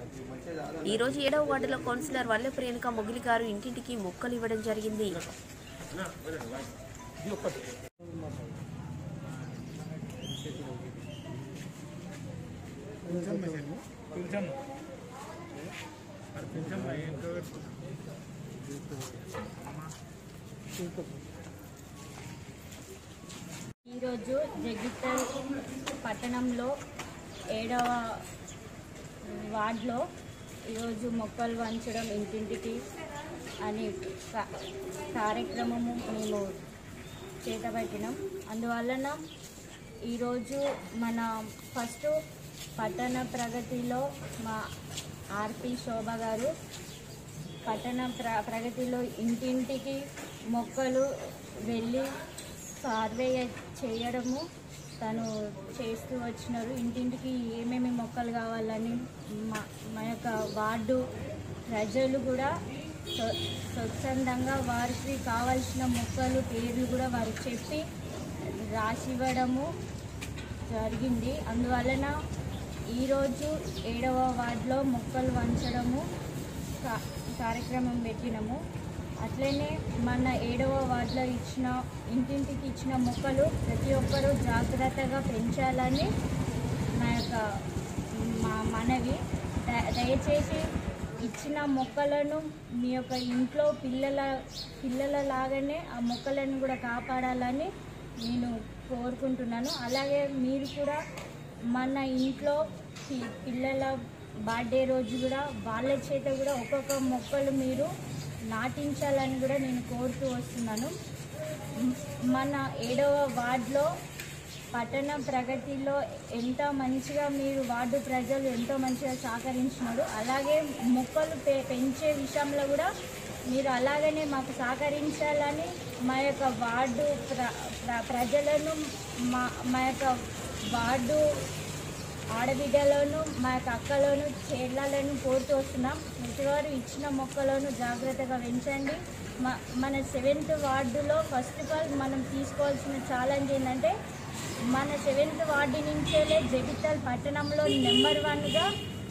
ఈ రోజు ఏడవ వార్డులో కౌన్సిలర్ వల్లె ప్రియాంక మొగిలి గారు ఇంటింటికి మొక్కలు ఇవ్వడం జరిగింది ఈరోజు జగిత్తల్ పట్టణంలో ఏడవ వార్డులో ఈరోజు మొక్కలు వంచడం ఇంటింటికి అని కా- కార్యక్రమము మేము చేతబట్టినాం అందువలన ఈరోజు మన ఫస్ట్ పట్టణ ప్రగతిలో మా ఆర్పి శోభ గారు పట్టణ ప్ర ప్రగతిలో ఇంటింటికి మొక్కలు వెళ్ళి సర్వే చేయడము తను చేస్తూ వచ్చినారు ఇంటింటికి ఏమేమి మొక్కలు కావాలని మా మా యొక్క వార్డు ప్రజలు కూడా స్వ- స్వచ్ఛందంగా వారికి కావాల్సిన మొక్కలు పేర్లు కూడా వారికి చెప్పి రాసివ్వడము జరిగింది అందువలన ఈరోజు ఏడవ వార్డులో మొక్కలు వంచడము కా- కార్యక్రమం పెట్టినాము అట్లనే మన ఏడవ వార్డులో ఇచ్చిన ఇంటింటికి ఇచ్చిన మొక్కలు ప్రతి ఒక్కరూ జాగ్రత్తగా పెంచాలని నా యొక్క మా మనవి ద- దయచేసి ఇచ్చిన మొక్కలను మీ యొక్క ఇంట్లో పిల్లల పిల్లల లాగానే ఆ మొక్కలను కూడా కాపాడాలని నేను కోరుకుంటున్నాను అలాగే మీరు కూడా మన ఇంట్లో పి- పిల్లల బర్త్డే రోజు కూడా వాళ్ళ చేత కూడా ఒక్కొక్క మొక్కలు మీరు నాటించాలని కూడా నేను కోరుతూ వస్తున్నాను మ్- మన ఏడవ వార్డులో పట్టణ ప్రగతిలో ఎంత మంచిగా మీరు వార్డు ప్రజలు ఎంతో మంచిగా సహకరించినారు అలాగే మొక్కలు పె పెంచే విషయంలో కూడా మీరు అలాగనే మాకు సహకరించాలని మా యొక్క వార్డు ప్ర ప్ర- ప్రజలను మా మా యొక్క వార్డు ఆడబిడ్డలను మా యొక్క అక్కలను చెల్లెలను కోరుతూ వస్తున్నాం ప్రతివారు ఇచ్చిన మొక్కలను జాగ్రత్తగా పెంచండి మ మన సెవెంత్ వార్డులో ఫస్ట్ ఆఫ్ ఆల్ మనం తీసుకోవాల్సిన ఛాలెంజ్ ఏంటంటే మన సెవెంత్ వార్డు నుంచేలే జగిత్యాల పట్టణంలో నెంబర్ వన్గా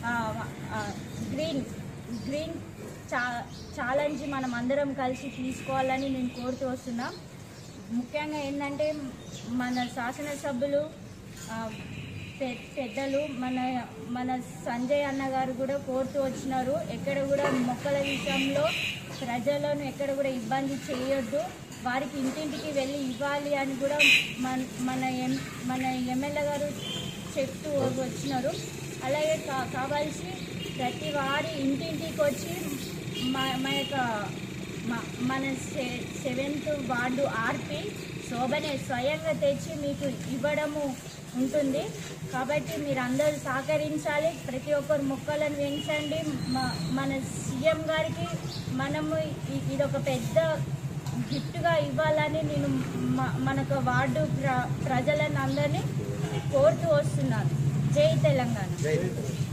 గ్రీన్ గ్రీన్ చా ఛాలెంజ్ మనం అందరం కలిసి తీసుకోవాలని నేను కోరుతూ వస్తున్నాం ముఖ్యంగా ఏంటంటే మన శాసనసభ్యులు ఆ, పె- పెద్దలు మన మన సంజయ్ అన్న గారు కూడా కోరుతూ వచ్చినారు ఎక్కడ కూడా మొక్కల విషయంలో ప్రజలను ఎక్కడ కూడా ఇబ్బంది చేయొద్దు వారికి ఇంటింటికి వెళ్ళి ఇవ్వాలి అని కూడా మన మన ఎం మన ఎమ్మెల్యే గారు చెప్తూ వచ్చినారు అలాగే కా కావాల్సి ప్రతి వారి ఇంటింటికి వచ్చి మా మా యొక్క మ- మన సె- సెవెంత్ వార్డు ఆర్పి శోభనే స్వయంగా తెచ్చి మీకు ఇవ్వడము ఉంటుంది కాబట్టి మీరు అందరూ సహకరించాలి ప్రతి ఒక్కరు మొక్కలను పెంచండి మ- మన సీఎం గారికి మనము ఇ- ఇది ఒక పెద్ద గిఫ్ట్గా ఇవ్వాలని నేను మ- మనకు వార్డు ప్ర ప్రజలను అందరినీ కోరుతూ వస్తున్నాను జై తెలంగాణ